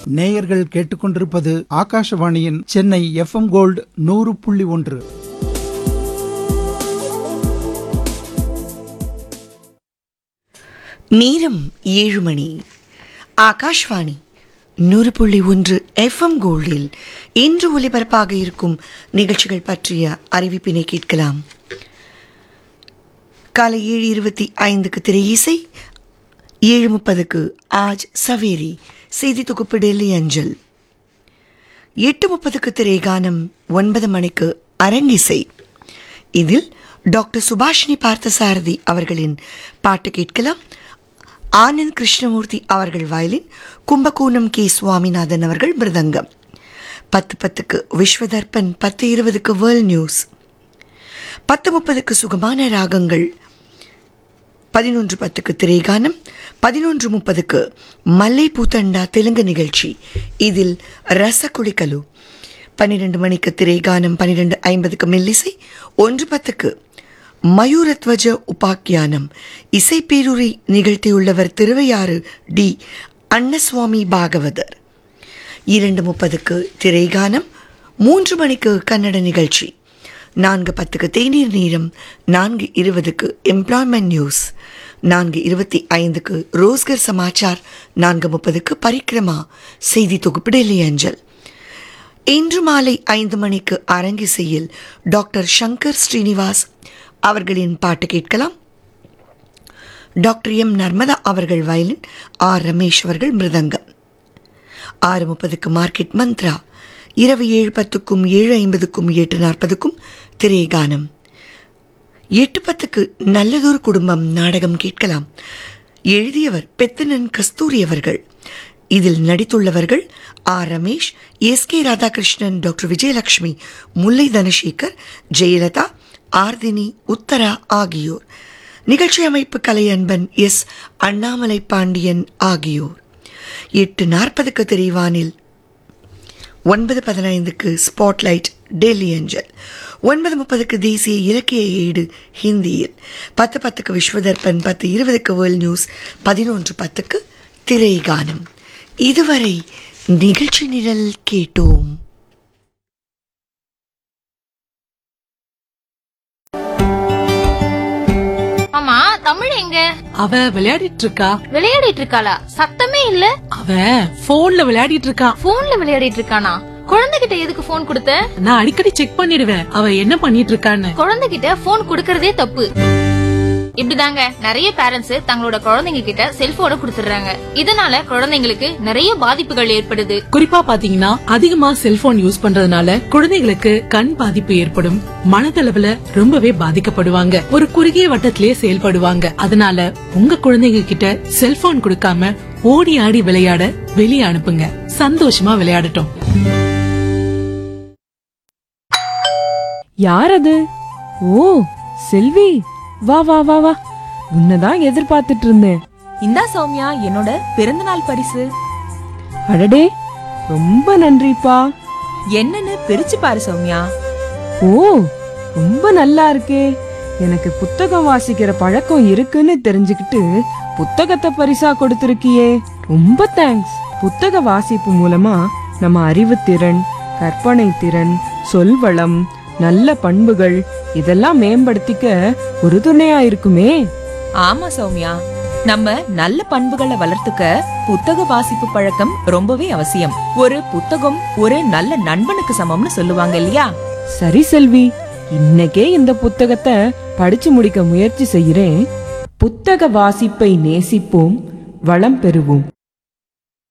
நேயர்கள் கேட்டுக்கொண்டிருப்பது ஆகாஷவாணியின் சென்னை எஃப்எம் கோல்டு நூறு புள்ளி ஒன்று நேரம் ஏழு மணி ஆகாஷ்வாணி நூறு புள்ளி ஒன்று எஃப்எம் கோல்டில் இன்று ஒலிபரப்பாக இருக்கும் நிகழ்ச்சிகள் பற்றிய அறிவிப்பினை கேட்கலாம் காலை ஏழு இருபத்தி ஐந்துக்கு திரை இசை ஏழு முப்பதுக்கு ஆஜ் சவேரி செய்தி தொகுப்பு டெல்லி அஞ்சல் எட்டு முப்பதுக்கு திரைகானம் ஒன்பது மணிக்கு அரங்கிசை இதில் டாக்டர் சுபாஷினி பார்த்தசாரதி அவர்களின் பாட்டு கேட்கலாம் ஆனந்த் கிருஷ்ணமூர்த்தி அவர்கள் வயலின் கும்பகோணம் கே சுவாமிநாதன் அவர்கள் மிருதங்கம் பத்து பத்துக்கு விஸ்வதர்பன் பத்து இருபதுக்கு வேர்ல்ட் நியூஸ் பத்து முப்பதுக்கு சுகமான ராகங்கள் பதினொன்று பத்துக்கு திரைகானம் பதினொன்று முப்பதுக்கு மல்லை பூத்தண்டா தெலுங்கு நிகழ்ச்சி இதில் ரசகுளிக்கலு பன்னிரெண்டு மணிக்கு திரைகானம் பன்னிரெண்டு ஐம்பதுக்கு மெல்லிசை ஒன்று பத்துக்கு மயூரத்வஜ உபாக்கியானம் இசைப்பேரூரை நிகழ்த்தியுள்ளவர் திருவையாறு டி அன்னசுவாமி பாகவதர் இரண்டு முப்பதுக்கு திரைகானம் மூன்று மணிக்கு கன்னட நிகழ்ச்சி நான்கு பத்துக்கு தேநீர் நேரம் நான்கு இருபதுக்கு எம்ப்ளாய்மெண்ட் நியூஸ் நான்கு இருபத்தி ஐந்துக்கு ரோஸ்கர் சமாச்சார் நான்கு முப்பதுக்கு பரிக்கிரமா செய்தி தொகுப்பு டெல்லி அஞ்சல் இன்று மாலை ஐந்து மணிக்கு அரங்கிசையில் டாக்டர் சங்கர் ஸ்ரீனிவாஸ் அவர்களின் பாட்டு கேட்கலாம் டாக்டர் எம் நர்மதா அவர்கள் வயலின் ஆர் ரமேஷ் அவர்கள் மிருதங்கம் ஆறு முப்பதுக்கு மார்க்கெட் மந்த்ரா இரவு ஏழு பத்துக்கும் ஏழு ஐம்பதுக்கும் எட்டு நாற்பதுக்கும் திரைகானம் எட்டு பத்துக்கு நல்லதொரு குடும்பம் நாடகம் கேட்கலாம் எழுதியவர் பெத்தனன் கஸ்தூரி அவர்கள் இதில் நடித்துள்ளவர்கள் R Ramesh S K Radhakrishnan doctor Vijayalakshmi Mullai Dhanasekar Jayalatha Aarthini Uttara ஆகியோர் நிகழ்ச்சி அமைப்பு கலையன்பன் எஸ் அண்ணாமலை பாண்டியன் ஆகியோர் எட்டு நாற்பதுக்கு தெரிவானில் ஒன்பது பதினைந்துக்கு ஸ்பாட்லைட் டெல்லி அஞ்சல் ஒன்பது முப்பதுக்கு தேசிய இலக்கிய ஏடு ஹிந்தியில் பத்து பத்துக்கு விஸ்வதர்பன் பத்து இருபதுக்கு வேர்ல்ட் நியூஸ் பதினொன்று பத்துக்கு திரைகானம் இதுவரை நிகழ்ச்சி நிரல் கேட்டோம் ஆமா தமிழ் எங்க அவ விளையாடிட்டு இருக்கா விளையாடிட்டு இருக்காளா சத்தமே இல்ல அவ போன்ல விளையாடிட்டு இருக்கா போன்ல விளையாடிட்டு இருக்கானா குழந்தைகிட்ட எதுக்கு போன் கொடுத்த நான் அடிக்கடி செக் பண்ணிடுவேன் அவ என்ன பண்ணிட்டு இருக்கான்னு குழந்தைகிட்ட போன் கொடுக்கறதே தப்பு இப்படிதாங்க நிறைய பேரண்ட்ஸ் தங்களோட குழந்தைங்க கிட்ட செல்போனை கொடுத்துடுறாங்க இதனால குழந்தைங்களுக்கு நிறைய பாதிப்புகள் ஏற்படுது குறிப்பா பாத்தீங்கன்னா அதிகமா செல்போன் யூஸ் பண்றதுனால குழந்தைகளுக்கு கண் பாதிப்பு ஏற்படும் மனதளவுல ரொம்பவே பாதிக்கப்படுவாங்க ஒரு குறுகிய வட்டத்திலே செயல்படுவாங்க அதனால உங்க குழந்தைங்க கிட்ட செல்போன் கொடுக்காம ஓடி ஆடி விளையாட வெளியே அனுப்புங்க சந்தோஷமா விளையாடட்டும் யார் அது ஓ செல்வி வா வா வா வா உன்னதான் எதிர்பார்த்துட்டு இருந்தேன் இந்தா சௌமியா என்னோட பிறந்தநாள் பரிசு அடடே ரொம்ப நன்றிப்பா என்னன்னு பிரிச்சு பாரு சௌமியா ஓ ரொம்ப நல்லா இருக்கே எனக்கு புத்தகம் வாசிக்கிற பழக்கம் இருக்குன்னு தெரிஞ்சுக்கிட்டு புத்தகத்தை பரிசா கொடுத்திருக்கியே ரொம்ப தேங்க்ஸ் புத்தக வாசிப்பு மூலமா நம்ம அறிவுத்திறன் கற்பனை திறன் சொல்வளம் நல்ல பண்புகள் இதெல்லாம் மேம்படுத்திக்க ஒரு துணையா இருக்குமே ஆமா சௌமியா நம்ம நல்ல பண்புகளை வளர்த்துக்க புத்தக வாசிப்பு பழக்கம் ரொம்பவே அவசியம் ஒரு புத்தகம் ஒரு நல்ல நண்பனுக்கு சமம்னு சொல்லுவாங்க இல்லையா சரி செல்வி இன்னைக்கே இந்த புத்தகத்தை படிச்சு முடிக்க முயற்சி செய்கிறேன் புத்தக வாசிப்பை நேசிப்போம் வளம் பெறுவோம்